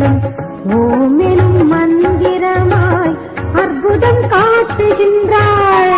மகளும் ஓமெனும் மந்திரமாய் அற்புதம் காட்டுகின்றாள்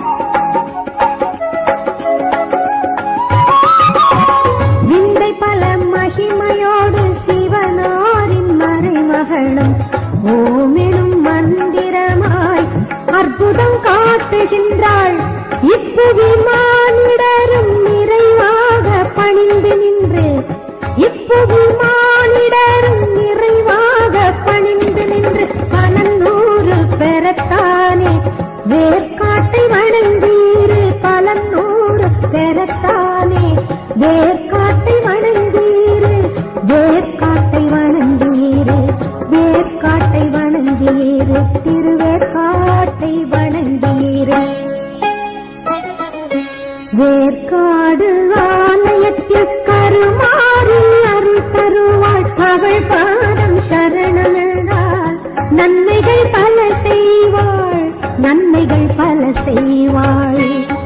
விந்தை பல மகிமையோடு சிவனாரின் மறைமகளும் ஓமெனும் மந்திரமாய் அற்புதம் காட்டுகின்றாள் இப்புவி மானிடரும் நிறைவாக பணிந்து நின்று இப்புவி மானிடரும் நிறைவாக பணிந்து நின்று பலநூறு பெறத்தானே வேர்க்காட்டை வணங்கீரு பலநூறு பெறத்தானே வேர்க்காட்டை வணங்கீரு வேர்க்காட்டை வணங்கீரு வேர்க்காட்டை வணங்கீரு திருவேற்காட்டை வணங்கீரு வேர்க்காடு ஆலயத்தில் கருமாறி அருள் தருவாள் அவள் பாதம் சரணமென்றால் நன்மைகள் பல செய்வாள் நன்மைகள் பல செய்வாள்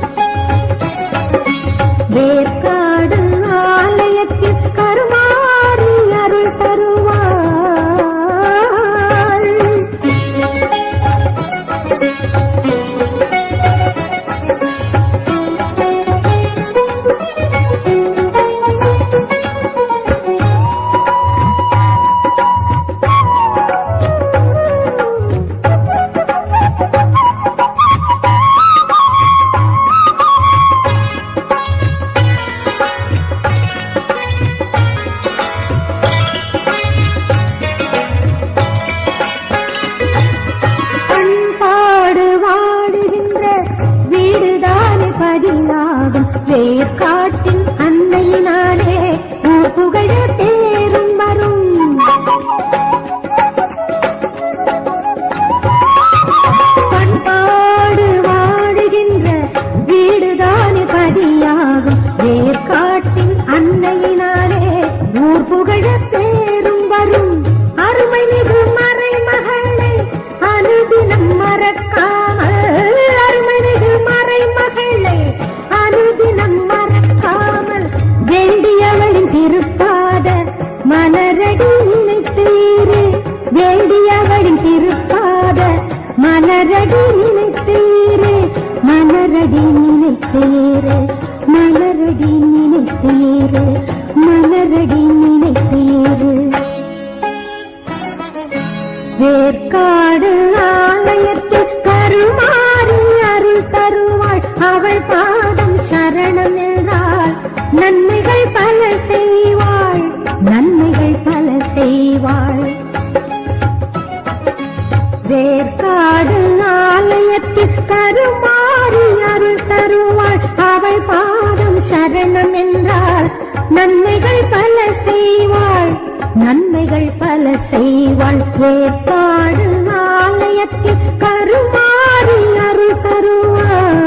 வேர்க்காடு ஆலயத்தில் கருமாறி அருள் தருவாள் பண்பாடு வாடுகின்ற வீடுதானே பதிலாகும் வேர்க்காட்டின் அன்னையினாலே ஊர் புகழ பேரும் வரும் பண்பாடு வாடுகின்ற வீடுதானே பதியாகும் வேர்க்காட்டின் அன்னையினாலே ஊர் புகழ பேரும் வரும் அருமை மிகு மறைமகளை அனுதினம் மறக்காமல் அருமை மிகு மறைமகளை அனுதினம் மறக்காமல் வேண்டியவளின் திருப்பாத மலரடி நினைத்தீரு வேண்டியவளின் திருப்பாத மலரடி நினைத்தீரு மலரடி நினைத்தீரு மலரடி நினைத்தீரு மலரடி நினைத்தீரு வேர்க்காடு ஆலயத்தில் கருமாறி அருள் தருவாள் அவள் பாதம் சரணம் என்றால் நன்மைகள் பல செய்வாள் நன்மைகள் பல செய்வாள் வேர்க்காடு ஆலயத்தில் கருமாறி அருள் தருவாள் அவள் பாதம் சரணம் என்றால் நன்மைகள் பல செய்வாள் நன்மைகள் பல செய்வாள் வேர்க்காடு ஆலயத்தில் கருமாறி அருள் தருவாள்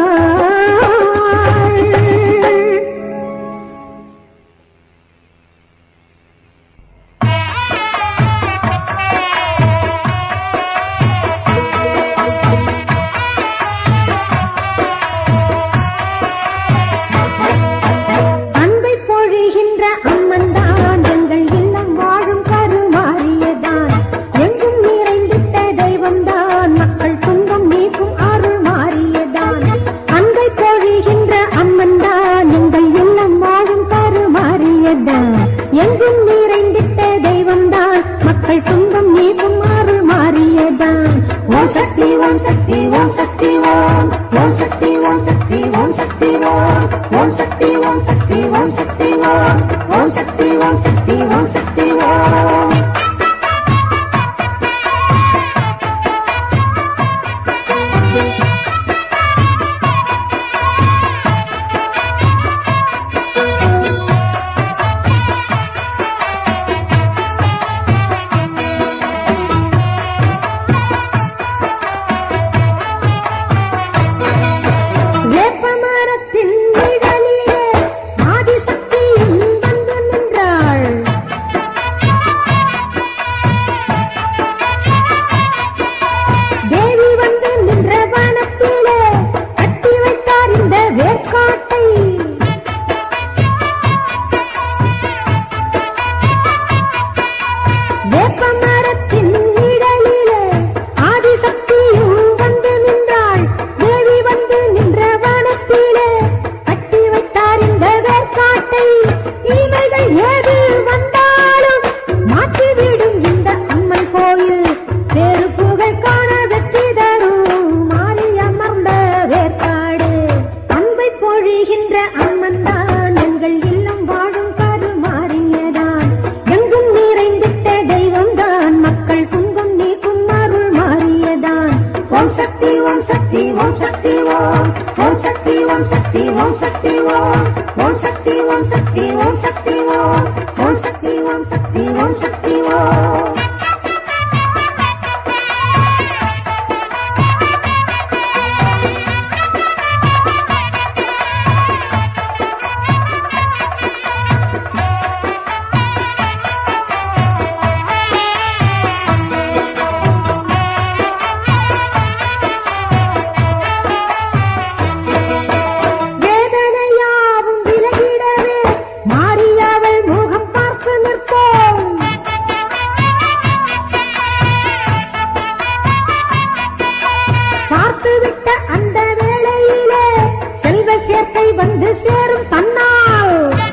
அன்பை பொழிகின்ற அம்மன் தான் எங்கள் இல்லம் வாழும் கருமாறியதான் எங்கும் நிறைந்திட்ட தெய்வம் தான் மக்கள் துன்பம் நீக்கும் அருள் மாறியதான் அன்பை பொழிகின்ற அம்மன் தான் எங்கள் இல்லம் வாழும் கருமாறியதான் எங்கும் நிறைந்திட்ட தெய்வம் தான் மக்கள் துன்பம் நீக்கும் அருள் மாறியதான் ஓம் சக்தி ஓம் சக்தி ஓம் சக்தி ஓம் ஓம் சக்தி ஓம் சக்தி ஓம் சக்தி ஓம் ஓம் சக்தி ஓம் சக்தி ஓம் சக்தி ஓம் ஓம் சக்தி ஓம் சக்தி ஓம் சக்தி ஓம் வேப்பமரத்தின் நிழலிலே ஆதிசக்தியும் வந்து நின்றாள் ஓம் சக்தி ஓம் ஓம் சக்தி ஓம் சக்தி ஓம் சக்தி ஓம் ஓம் சக்தி ஓம் சக்தி ஓம் சக்தி ஓம் வேதனையாவும் விலகிடவே மாறியவள் முகம் பார்த்து நிற்போம் பார்த்துவிட்ட அந்த வேளையிலே செல்வ சேர்க்கை வந்து சேரும் தன்னால்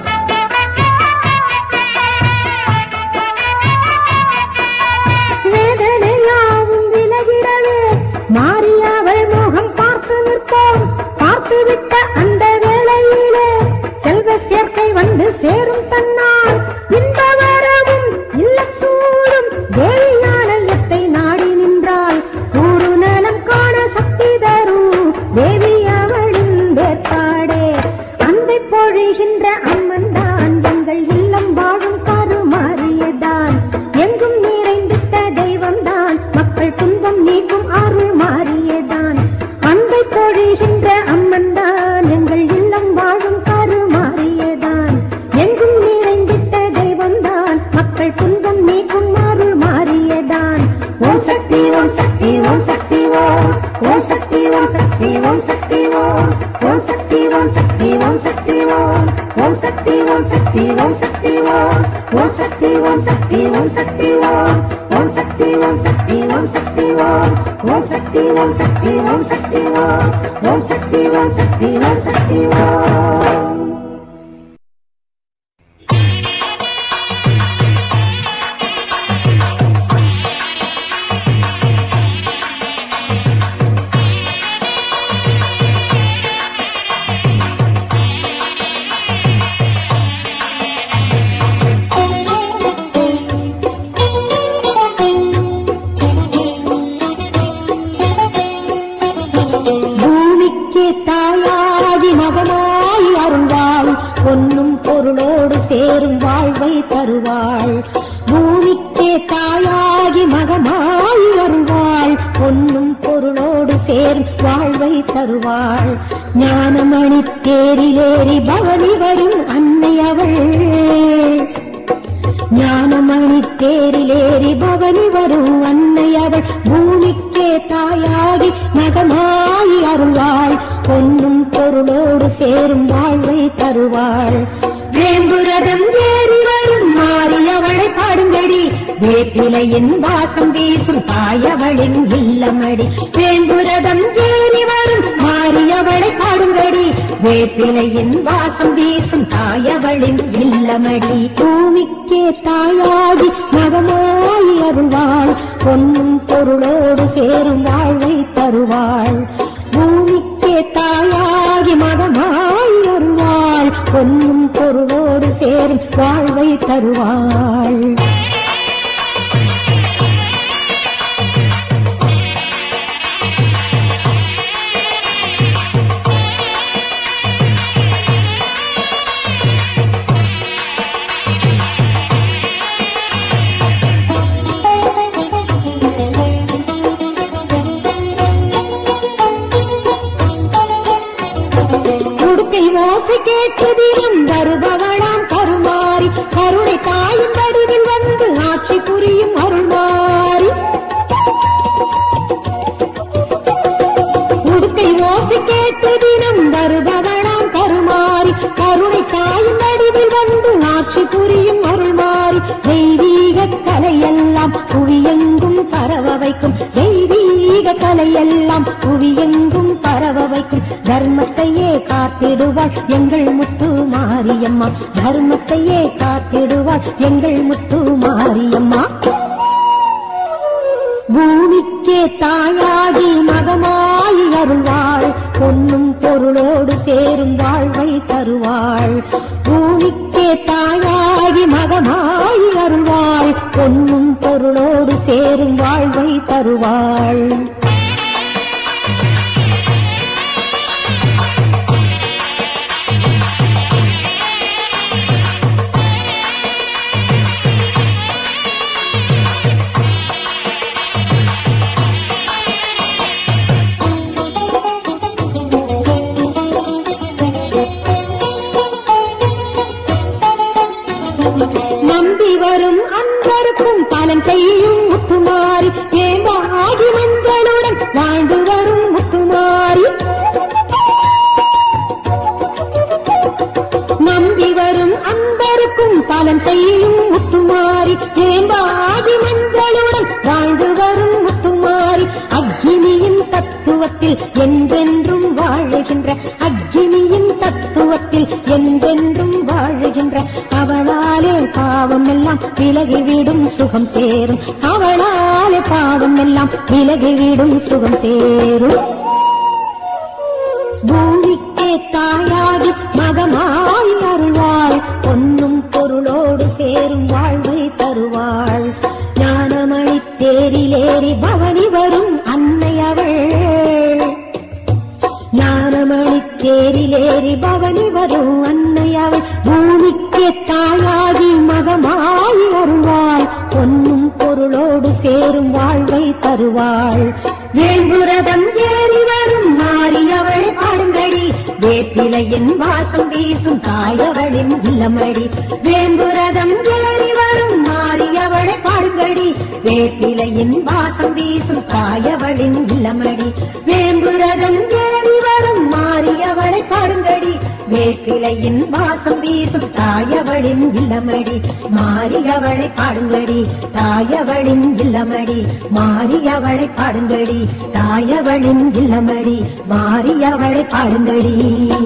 வேதனையாவும் விலகிடவே மாறியவள் முகம் பார்த்து நிற்போம் பார்த்துவிட்ட அந்த வேளையிலே செல்வ சேர்க்கை வந்து சேரும் தன்னால் இந்த வரவும் இல்லம் சூடும் தேவியாலயத்தை நாடி நின்றால் கூறு நலம் காண சக்தி தரும் தேவி அவளின் வேற்பாடே அன்பை பொழிகின்ற அம்மன் தான் எங்கள் இல்லம் வாழும் கருமாறியதான் எங்கும் நிறைந்திட்ட தெய்வம் தான் மக்கள் துன்பம் நீக்கும் அருள் மாறியதான் அன்பை பொழிகின்ற அம்மன் தான் எங்கள் இல்லம் வாழும் கருமாறியதான் எங்கும் நிறைந்திட்ட தெய்வம் தான் மக்கள் துன்பம் நீக்கும் அருள் மாறியதான் ஓம் சக்தி ஓம் சக்தி ஓம் சக்தி ஓம் ஓம் சக்தி ஓம் சக்தி ஓம் சக்தி ஓம் ஓம் சக்தி ஓம் சக்தி ஓம் சக்தி ஓம் ஓம் சக்தி ஓம் சக்தி ஓம் சக்தி ஓம் ஓம் சக்தி ஓம் சக்தி ஓம் சக்தி ஓம் ஓம் சக்தி ஓம் சக்தி ஓம் சக்தி ஓம் ஓம் சக்தி ஓம் சக்தி ஓம் சக்தி ஓம் ஓம் சக்தி ஓம் சக்தி ஓம் சக்தி ஓம் பூமிக்கே தாயாகி மகனாய் அருள்வாள் பொன்னும் பொருளோடு சேரும் வாழ்வை தருவாள் பூமிக்கே தாயாகி மகனாய் அருள்வாள் பொன்னும் பொருளோடு சேரும் வாழ்வை தருவாள் ஞானமணி தேரிலேறி பவனி வரும் அன்னை அவள் ஞானமணி தேரிலேறி பவனி வரும் அன்னை அவள் பூமிக்கே தாயாகி மகமாயி அருள்வாள் பொன்னும் பொருளோடு சேரும் வாழ்வை தருவாள் வேம்புரதம் ஏறி வரும் மாறி அவளை பாடுங்கடி வேப்பிலையின் வாசம் வீசும் தாயவளின் இல்லமடி வேம்புரதம் ஏறி வரும் மாறி அவளை பாடுங்கடி வேப்பிலையின் வாசம் வீசும் தாயவளின் இல்லமடி பூமிக்கே தாயாகி மகமாயி அருள்வாள் பொன்னும் பொருளோடு சேரும் வாழ்வை தருவாள் பூமிக்கே தாயாகி மகமாய் அருள்வாள் பொன்னும் பொருளோடு சேரும் வாழ்வை தருவாள் உடுக்கை ஓசை கேட்டு தினம் வருபவளாம் கருமாறி கருணை தாயின் வடிவில் வந்து ஆட்சி புரியும் அருள்மாறி உடுக்கை ஓசை கேட்டு தினம் வருபவளாம் கருமாறி கருணை தாயின் வடிவில் வந்து ஆட்சி புரியும் அருள்மாறி தெய்வீக கலையெல்லாம் புவியெங்கும் பரவ வைக்கும் தெய்வீக கலையெல்லாம் புவியெங்கும் பரவ வைக்கும் தர்மத்தையே காத்திடுவாள் எங்கள் முத்து மாரியம்மா தர்மத்தையே காத்திடுவாள் எங்கள் முத்து மாரியம்மா பூமிக்கே தாயாகி மகமாய் அருள்வாள் பொன்னும் பொருளோடு சேரும் வாழ்வை தருவாள் பூமிக்கே தாயாகி மகமாய் அருள்வாள் பொன்னும் பொருளோடு சேரும் வாழ்வை தருவாள் வரும் அன்பருக்கும் பலன் செய்யும் முத்துமாரி ஏம்பாகி மஞ்சளுடன் வாழ்ந்து வரும் முத்துமாரி நம்பி வரும் அன்பருக்கும் பலன் செய்யும் முத்துமாரி ஏம்பாகி மஞ்சளுடன் வாழ்ந்து வரும் முத்துமாரி அக்னியின் தத்துவத்தில் என்றென்றும் வாழுகின்ற அக்னியின் தத்துவத்தில் என்றென்றும் வாழுகின்ற அவளாலே பாவம் எல்லாம் விலகிவிடும் சுகம் சேரும் அவளாலே பாவம் எல்லாம் விலகிவிடும் சுகம் சேரும் பூமிக்கே தாயாகி மகமாய் அருள்வாள் பொன்னும் பொருளோடு சேரும் வாழ்வை தருவாள் ஞானமணி தேரிலேறி பவனி வரும் அன்னை அவள் ஞானமணி தேரிலேறி பவனி வரும் அன்னை அவள் பூமிக்கே தாயாகி மகமாய் அருள்வாள் பொன்னும் பொருளோடு சேரும் வாழ்வை தருவாள் வேங்குரதம் ஏறி வரும் மாறியவள் பாடுங்கடி வேப்பிலையின் வாசம் வீசும் தாயவளின் இல்லமடி வேங்குரதம் ஏறி வரும் மாறியவளை பாடுங்கடி வேப்பிலையின் வாசம் வீசும் தாயவளின் இல்லமடி வேம்புரதம் ஏறி வரும் மாறியவளை பாடுங்கடி வேப்பிலையின் வாசம் வீசும் தாயவளின் இல்லமடி மாறியவளை பாடுங்கடி தாயவளின் இல்லமடி மாறியவளை பாடுங்கடி தாயவளின் இல்லமடி மாறியவளை பாடுங்கடி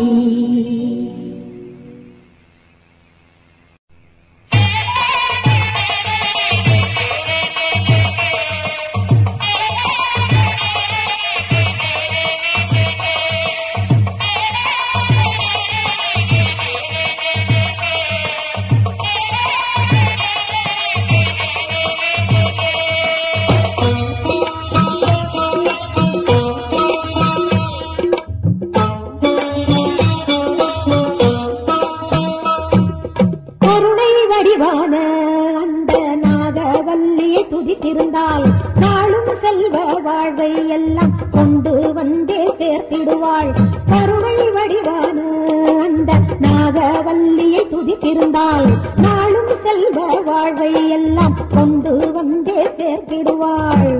கருணை வடிவான அந்த நாகவல்லியை துதித்திருந்தால் நாளும் செல்வ வாழ்வை எல்லாம் கொண்டு வந்தே சேர்த்திடுவாள் கருணை வடிவான அந்த நாகவல்லியை துதித்திருந்தால் நாளும் செல்வ வாழ்வை எல்லாம் கொண்டு வந்தே சேர்த்திடுவாள்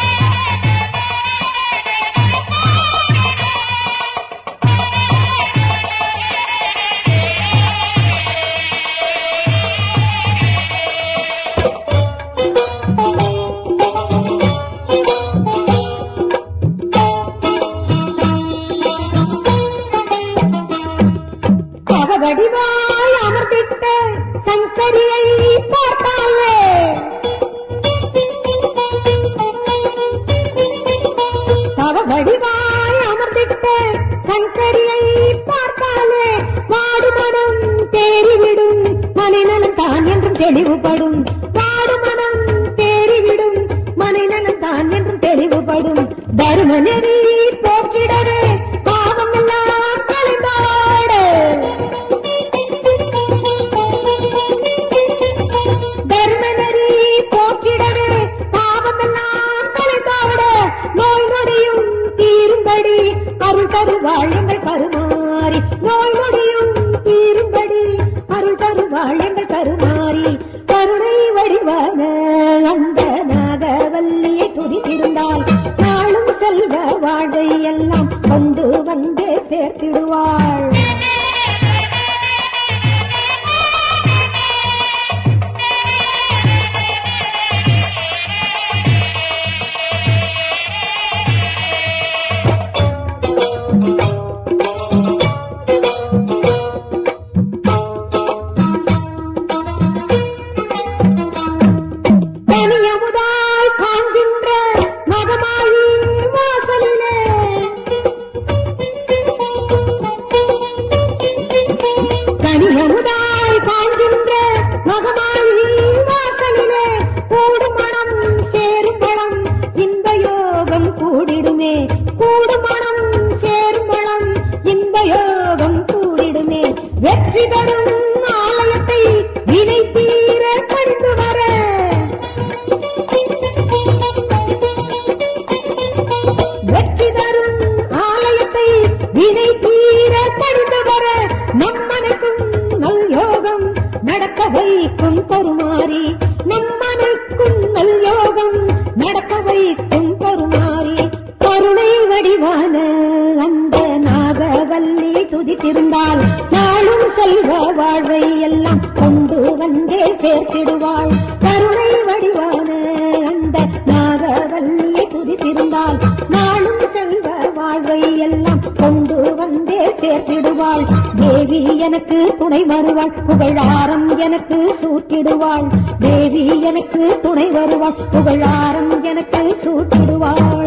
அவவடிவாய் அமர்ந்திட்ட சங்கரியை பார்த்தாலே அவவடிவாய் அமர்ந்திட்ட சங்கரியை பார்த்தாலே வாடுமனம் தேறிவிடும் மனிதனும் தான் என்றும் தெளிவுபடும் வாடுமனம் தேறிவிடும் மனிதனும் தான் என்றும் தெளிவுபடும் தருமநெறி போக்கிடவே பாவம் எல்லாம் கலைந்தாடு தர்மநெறி போக்கிடவே பாவமெல்லாம் கலைந்தாட நோய் நொடியும் தீரும்படி அருள் தருவாள் எங்கள் கருமாறி நோய் நொடியும் தீரும்படி அருள் தருவாள் எங்கள் கருமாறி கருணை வடிவான அந்த நாகவல்லியை துதித்திருந்தால் நாளும் செல்வ வாழை எல்லாம் கொண்டு வந்தே சேர்த்திடுவாள் தனியமுதாய் காண்கின்ற மகமாயி வாசலிலே தனியமுதாய் காண்கின்ற மகமாயி வாசலிலே கூடும் மனம் சேரும் பழம் இந்த யோகம் கூடிடுமே கூடும் மனம் சேரும் பழம் இந்த யோகம் கூடிடுமே வெற்றி தரும் ஆலயத்தை வினை தீர பணிந்து வர வெற்றி தரும் ஆலயத்தை வினை தீர பணிந்து வர நம்மனைக்கும் நல் யோகம் நடக்க வைக்கும் தருமாறி அளிக்கும் கருமாறி கருணை வடிவான அந்த நாகவல்லி துதித்திருந்தால் நாளும் செல்வ வாழ்வை எல்லாம் கொண்டு வந்தே சேர்த்திடுவாள் கருணை வடிவான அந்த நாகவல்லி துதித்திருந்தால் நாளும் செல்வ வாழ்வை எல்லாம் கொண்டு வந்தே சேர்த்திடுவாள் தேவி எனக்கு துணை வருவாள் புகழாரம் எனக்கு சூட்டிடுவாள் தேவி எனக்கு துணை வருவாள் புகழாரம் எனக்கு சூட்டிடுவாள்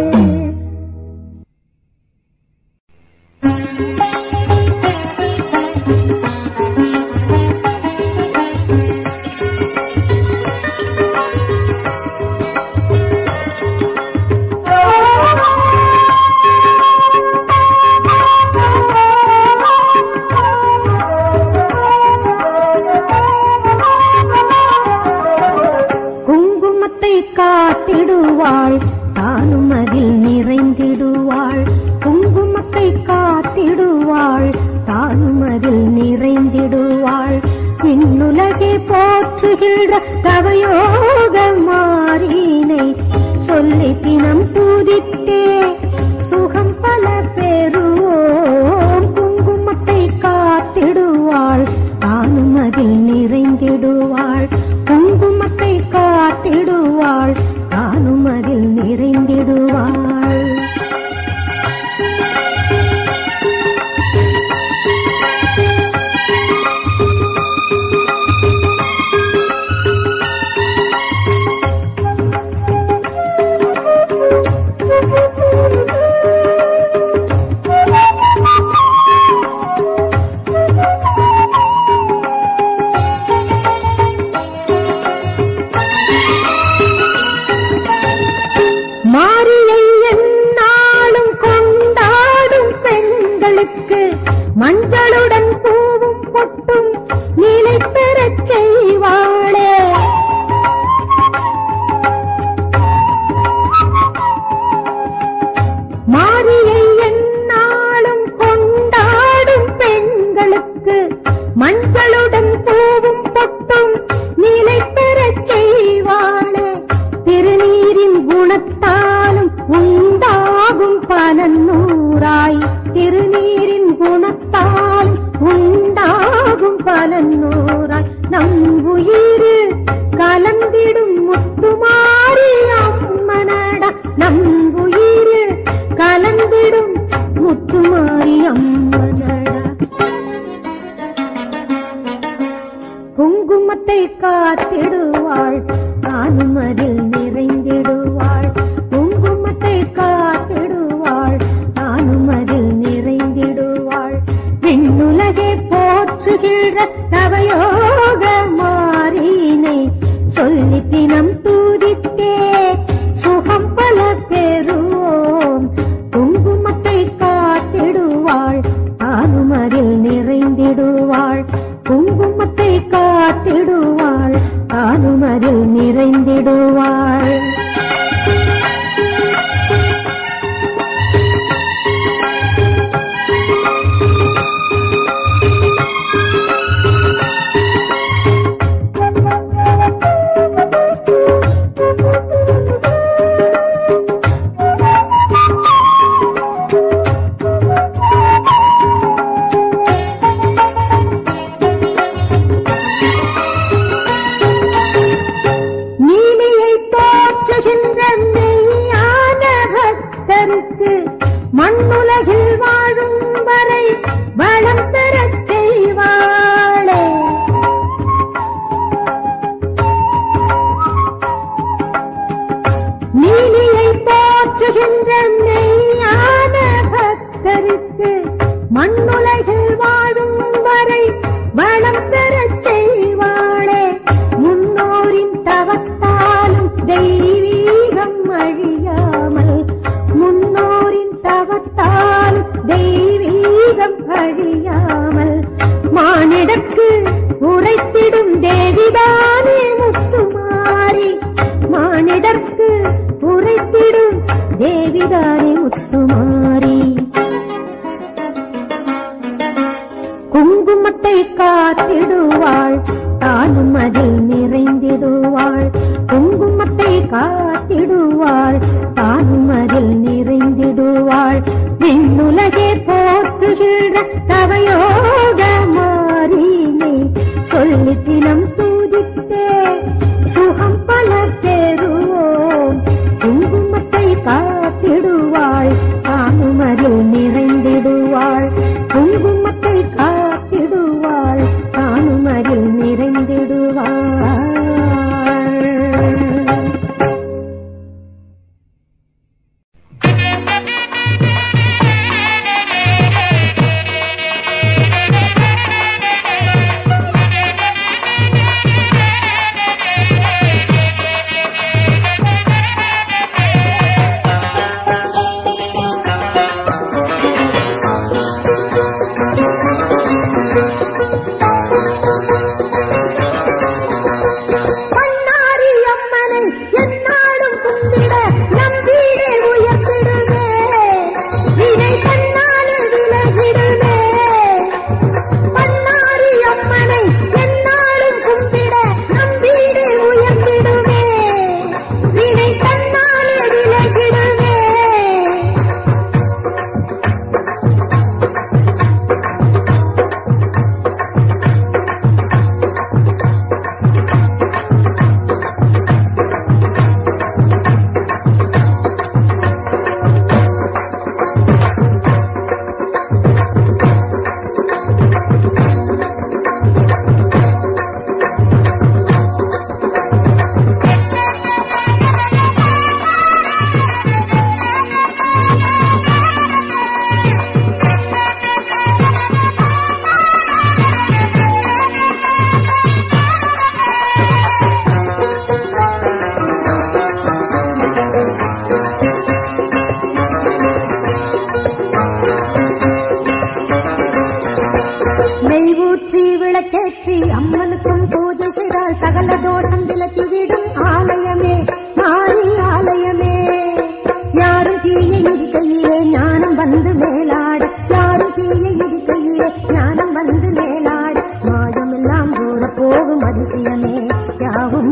குங்குமத்தை காத்திடுவாள் தானும் அதில் நிறைந்திடுவாள் குங்குமத்தை காத்திடுவாள் தானும் அதில் நிறைந்திடுவாள் விண்ணுலகை போற்றுகின்ற தவயோக மாறினை சொல்லி தினம் பூதித்தே சுகம் பல பெறுவோம் குங்குமத்தை காத்திடுவாள் தானும் அதில் நிறைந்திடுவாள் குங்குமத்தை காத்திடுவாள் தானும் அதில் நிறைந்திடுவாள் மாரியை எந்நாளும் கொண்டாடும் பெண்களுக்கு மஞ்சளுடன் பூவும் பொட்டும் நிலை பெறச் செய்வாளே மாரியை எந்நாளும் கொண்டாடும் பெண்களுக்கு மஞ்சளுடன் பூவும் பொட்டும் நிலை பெறச் செய்வாளே திருநீரின் குணத்தாலும் உண்டாகும் பலன் நூறாய் திருநீரின் குணத்தால் உண்டாகும் பலன் நூறாய் நம் உயிர் கலந்திடும் முத்துமாரி அம்மனடா நம் உயிர் கலந்திடும் முத்துமாரி அம்மனடா குங்குமத்தை காத்திடுவாள் நானும் அதில் நிறைந்திடுவாள் குங்குமத்தை காத்திடுவாள் நானும் அதில் நிறைந்திடுவாள் விண்ணுலகை போற்றுகின்ற தவயோக மாறினை சொல்லி தினம் தூதித்தே சுகம் பல பெறுவோம் குங்குமத்தை காத்திடுவாள் தானும் அதில் நிறைந்திடுவாள் குங்குமத்தை காத்திடுவாள் தானும் அதில் நிறைந்திடுவாள் நீலியை போற்றுகின்ற மெய்யான பக்தருக்கு மண்ணுலகில் வாழும் வரை வளம் பெறச் செய்வாளே நீலியை போற்றுகின்ற மெய்யான பக்தருக்கு மண்ணுலகில் வாழும் வரை வளம் பெறச் செய்வாளே முன்னோரின் தவத்தாலும் தெய்வீகம் அழியாமல் முன்னோரின் தவத்தாலும் தெய்வீகம் அழியாமல் மானிடக்கு உரைத்திடும் தேவிதானே முத்துமாரி மானிடர்க்கு உரைத்திடும் தேவிதானே முத்துமாரி குங்குமத்தை காத்திடுவாள் தானும் அதில் நிறைந்திடுவாள் குங்குமத்தை காத்திடுவாள்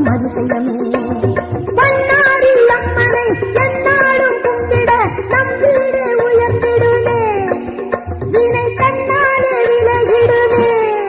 காணும் அதிசயமே பண்ணாரி அம்மனை என்னாலும் கும்பிட நம் வீடு உயர்ந்திடுமே வினை தன்னாலே விலகிடுமே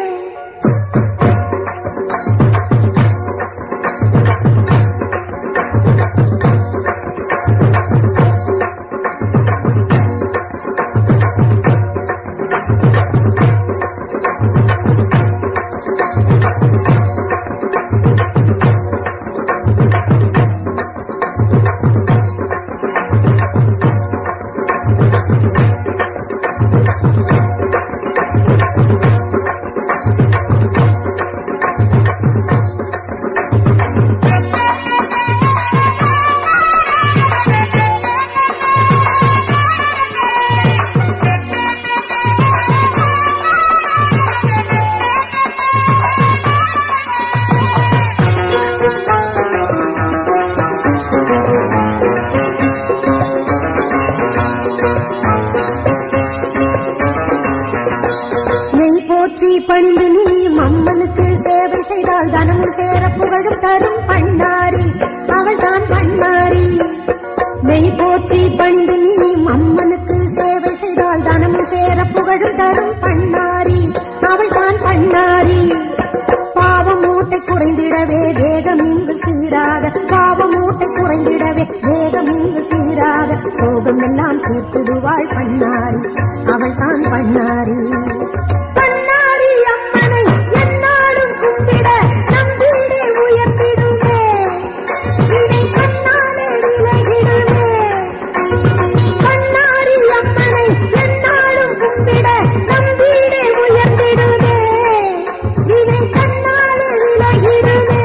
நெய் போற்றி பணிந்து நீ அம்மனுக்கு சேவை செய்தால் தனமும் சேர புகழும் தரும் பண்ணாரி அவள் தான் பண்ணாரி நெய் போற்றி பணிந்து நீ அம்மனுக்கு சேவை செய்தால் தனமும் சேர புகழும் தரும் பண்ணாரி அவள் தான் பண்ணாரி பாவம் மூட்டை குறைந்திடவே வேகம் இங்கு சீராக பாவம் மூட்டை குறைந்திடவே வேகம் இங்கு சீராக சோகம் எல்லாம் தீர்த்திடுவாள் பண்ணாரி அவள் தான் பண்ணாரி பண்ணாரி அம்மனை என்னாலும் கும்பிட நம் வீடே உயர்த்திடுமே வினை கண்ணாலே விலகிடுமே பண்ணாரி அம்மனை என்னாலும் கும்பிட நம் வீடே உயர்ந்திடுமே வினை கண்ணாலே விலகிடுமே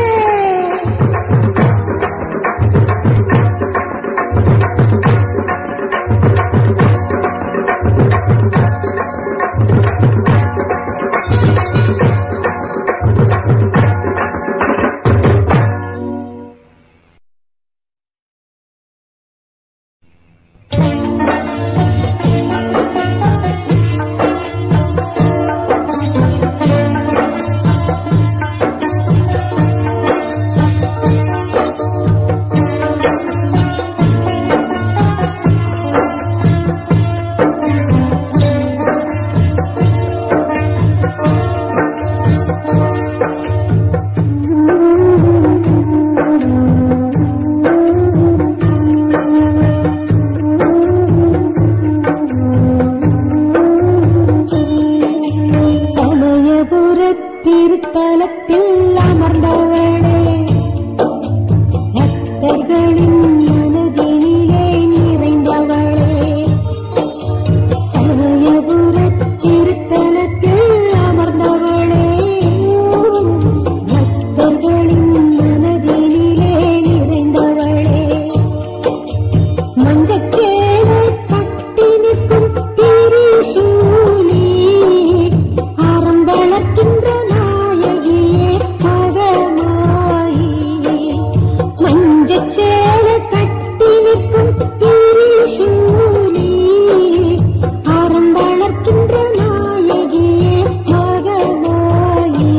சமயபுரத்திருத்தலத்தில் அமர்ந்தவளே பக்தர்களின் மனதினிலே நிறைந்தவளே சமயபுரத்திருத்தலத்தில் அமர்ந்தவளே பக்தர்களின் மனதினிலே நிறைந்தவளே மஞ்சக்கேடு கட்டி நிற்கும் திரிசூலி அறம் வளர்க்கின்ற நாயகியே மகமாயி மஞ்சச்சேடு கட்டி நிற்கும் திரிசூலி அறம் வளர்க்கின்ற நாயகியே மகமாயி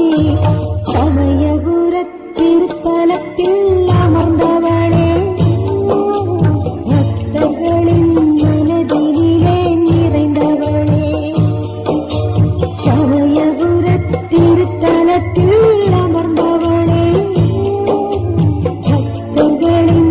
சமயபுரத் திருத்தலத்தில் அமர்ந்தவளே பக்தர்களின் மனதினிலே நிறைந்தவளே சமயபுரத் திருத்தலத்தில் அமர்ந்தவளே பக்தர்களின்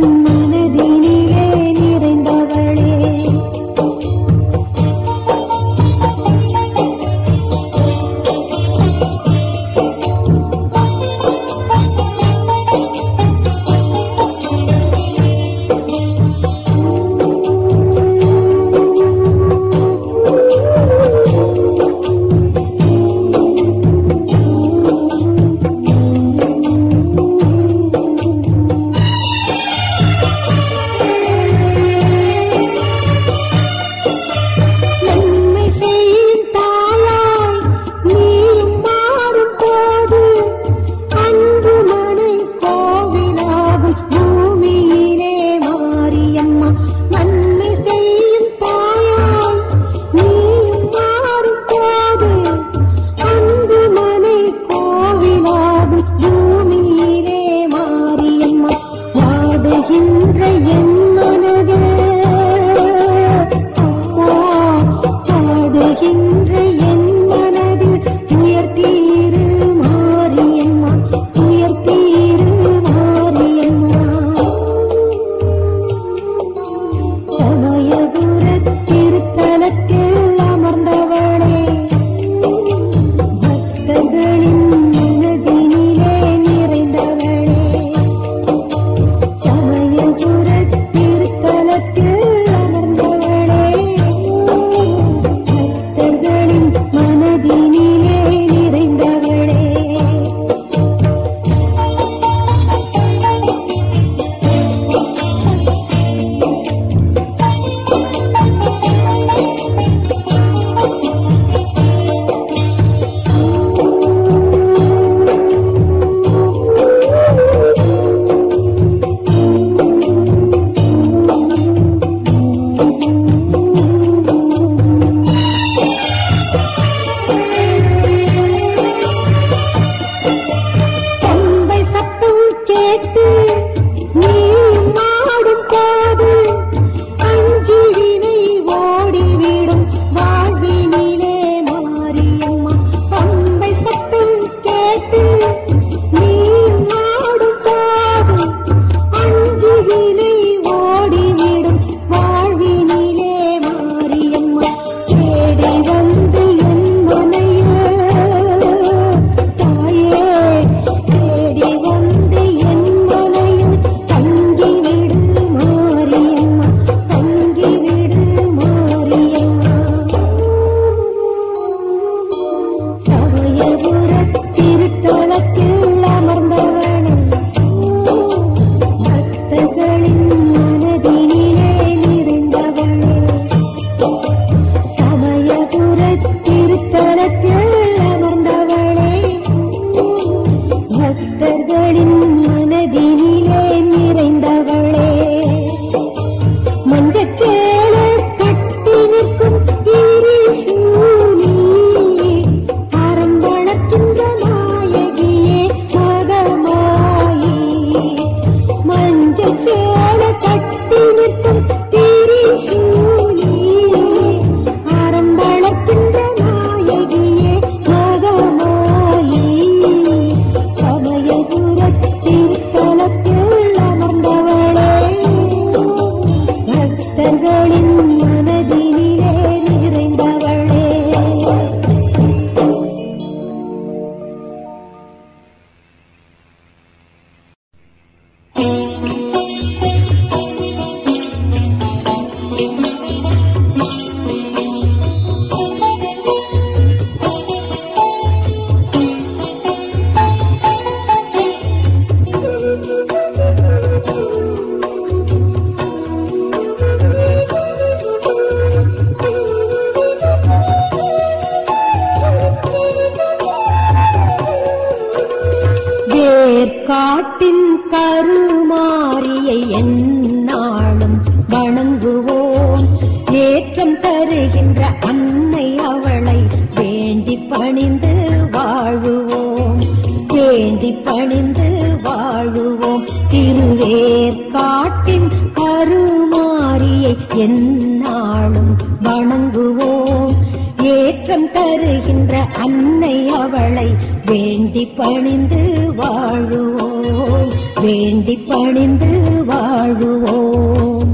திருவேற்காட்டின் கருமாரியை எந்நாளும் வணங்குவோம் ஏற்றம் தருகின்ற அன்னை அவளை வேண்டி பணிந்து வாழுவோம் வேண்டி பணிந்து வாழுவோம்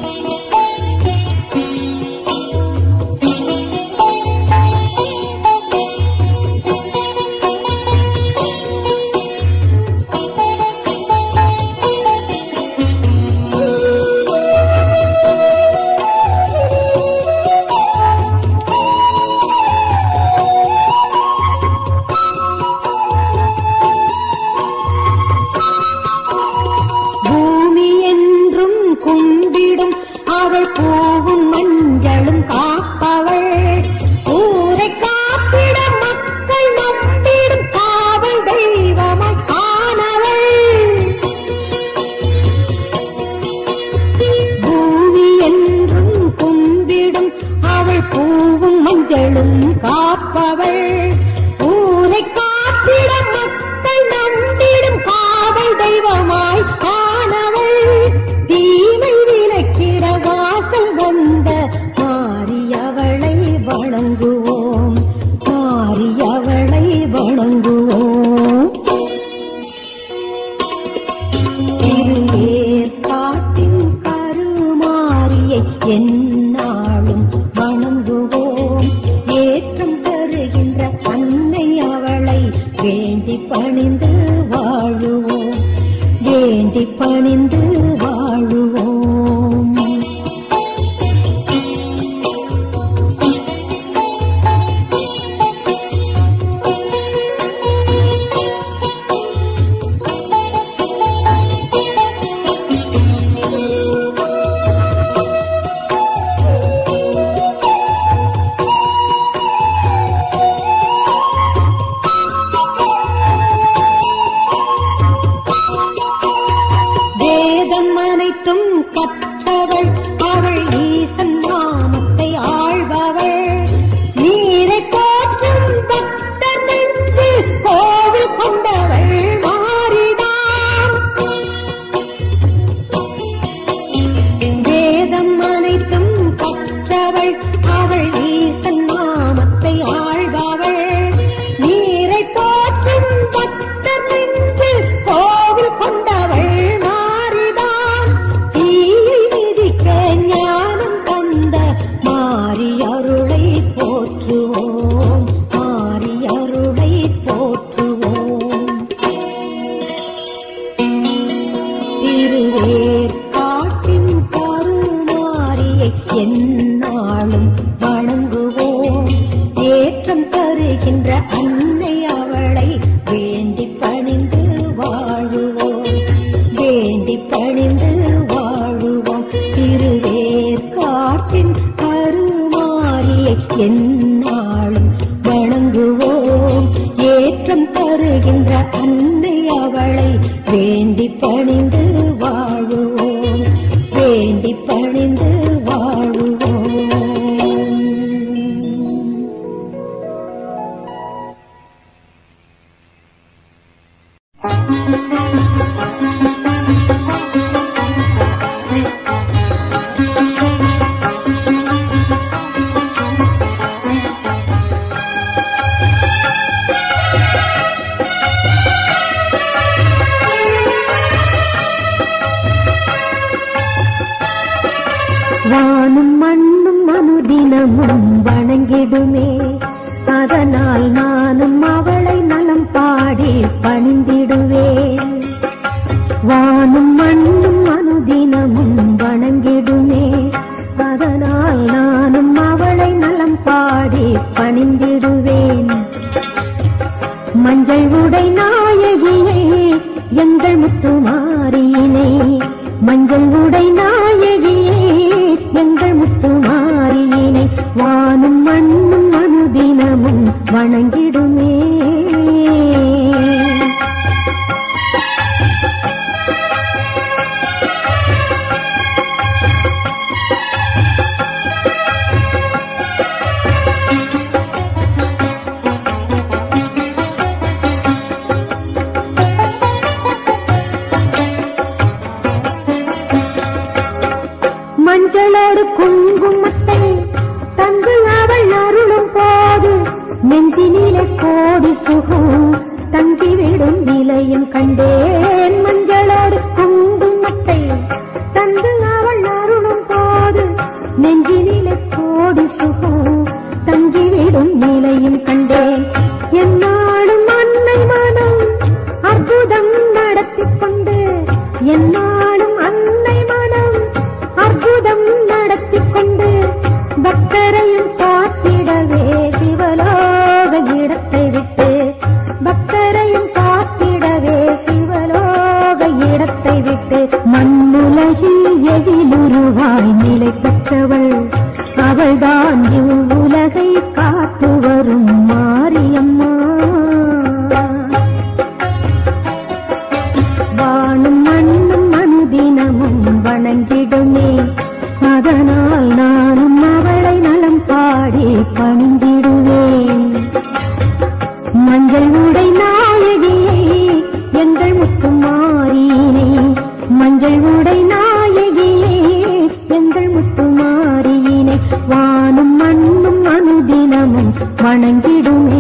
பூமி என்றும் கும்பிடும் அவள் பூவும் மஞ்சளும் காப்பவள் ஊரை காப்பிட மக்கள் நம்பிடும் காவல் தெய்வமாய் காணவள் பூமி என்றும் கும்பிடும் அவள் பூவும் மஞ்சளும் காப்பவள் ஊரை காத்திட மக்கள் நம்பிடும் காவல் தெய்வமாய் காணவள் தீமை விலக்கிட வாசல் வந்த மாரியவளை வணங்குவோம் மாரியவளை வணங்குவோம் திருவேற்காட்டின் கருமாரியை எந்நாளும் வணங்குவோம் ஏற்றம் தருகின்ற அன்னை அவளை வேண்டி பணிந்து வாழுவோம் வேண்டி பணிந்து வாழுவோம் வேதம் அனைத்தும் கற்றவள் அவள் ஈசன் நாமத்தை ஆழ்பவள் நீரை போற்றும் பக்தர் நெஞ்சு கோவில் கொண்டவள் மாறிதான் வேதம் அனைத்தும் கற்றவள் அவள் ஈசன் நாமத்தை ஆழ்பவள் நீரை போற்றும் பக்தர் நெஞ்சு கோவில் கொண்டவள் மாறிதான் தீயை மிதிக்க ஞானம் தந்த மாறி அருளை போற்றுவோம் மாறி அருளை போற்றுவோம் திருவேற்காட்டின் கருமாரியை எந்நாளும் வணங்குவோம் ஏற்றம் தருகின்ற அன்னை அவளை வேண்டி பணிந்து வாழுவோம் வேண்டி பணிந்து வாழுவோம் திருவேற்காட்டின் கருமாரியை எந்நாளும் வணங்குவோம் ஏற்றம் தருகின்ற அன்னை அவளை வேண்டி பணிந்து வாழுவோம் வேண்டி பணிந்து வாழுவோம் வானும் மண்ணும் அனுதினமும் வணங்கிடுமே அதனால் நானும் அவளை நலம் பாடி பணிந்திடுவேன் வானும் மண்ணும் அனுதினமும் வணங்கிடுமே அதனால் நானும் அவளை நலம் பாடி பணிந்திடுவேன் மஞ்சள் உடை நாயகியே எங்கள் முத்துமாரியினை மஞ்சள் உடை நாயகியே எங்கள் முத்துமாரியினை வானும் மண்ணும் அனுதினமும் வணங்கிடுமே குங்குமத்தை தந்து அவள் அருளும் போது நெஞ்சினிலே கோடி சுகம் தங்கிவிடும் நிலையும் கண்டேன் மஞ்சளோடு குங்குமத்தை தந்து அவள் அருளும் போது நெஞ்சினிலே கோடி சுகம் தங்கிவிடும் நிலையும் கண்டேன் என்னாலும் அன்னை மனம் அற்புதம் நடத்திக் கொண்டு என்னாலும் அன்னை மனம் அற்புதம் நடத்திக் கொண்டு பக்தரையும் காத்திடவே சிவலோக இடத்தை விட்டு பக்தரையும் காத்திடவே சிவலோக இடத்தை விட்டு மண்ணுலகில் எதிலுருவாய் நிலை பெற்றவள் அவள்தான் இவ்வுலகை காத்து வரும் மாரியம்மா வானும் மண்ணும் அனுதினமும் வணங்கிடுமே அதனால் நானும் அவளை நலம் பாடி பணிந்திடுவேன் மஞ்சள் உடை நாயகியை எங்கள் முத்துமாரியினை மஞ்சள் உடை நாயகியே எங்கள் முத்துமாரியினை வானும் மண்ணும் அனுதினமும் வணங்கிடுமே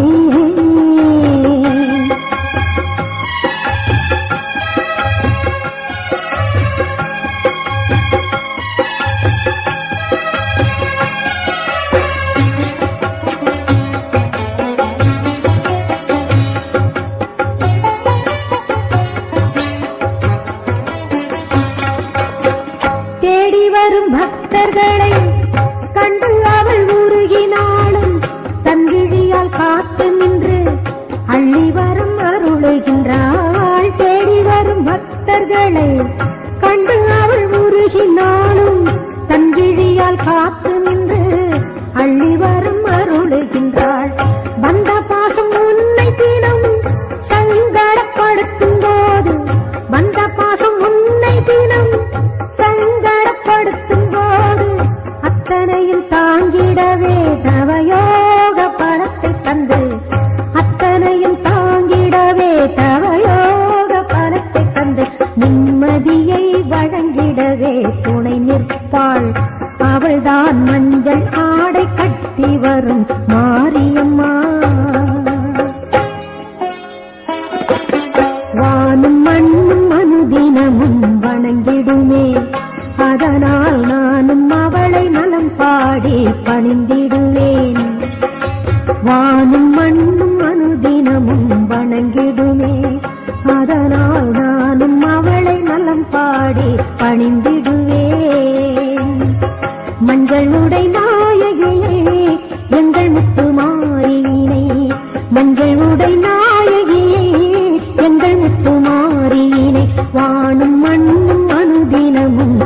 தேடி வரும் பக்தர்களை கண்டு அவள் உருகினாலும் தன்விழியால் காத்து நின்று அள்ளி வரும் அருளுகின்றாள் தேடி வரும் பக்தர்களை கண்டு அவள் உருகினாலும் தன்விழியால் காத்து நின்று அள்ளி வரும் அருளுகின்றாள் வந்த பாசம் உன்னை தினம் சங்கடப்படுத்தும் போது வந்த பாசம் உன்னை தினம் சங்கடப்படுத்தும் போது அத்தனையும் தாங்கிடவே தவயோக பலத்தை தந்து அத்தனையும் தாங்கிடவே தவயோக பலத்தை தந்து நிம்மதியை வழங்கிடவே துணை நிற்பாள் அவள்தான் மஞ்சள் ஆடை கட்டி வரும் மாரியம்மா வானும் மண்ணும் அனுதினமும் வணங்கிடுமே அதனால் நானும் அவளை நலம் பாடி பணிந்திடுவேன் வானும் மண்ணும் அனுதினமும் வணங்கிடுமே அதனால் நானும் அவளை நலம் பாடி பணிந்திடுவேன் மஞ்சள் உடை நாயகியே எங்கள் முத்துமாரியினை மஞ்சள் உடை நாயகியே எங்கள் முத்துமாரியினை வானும் மண்ணும் அனுதினமும்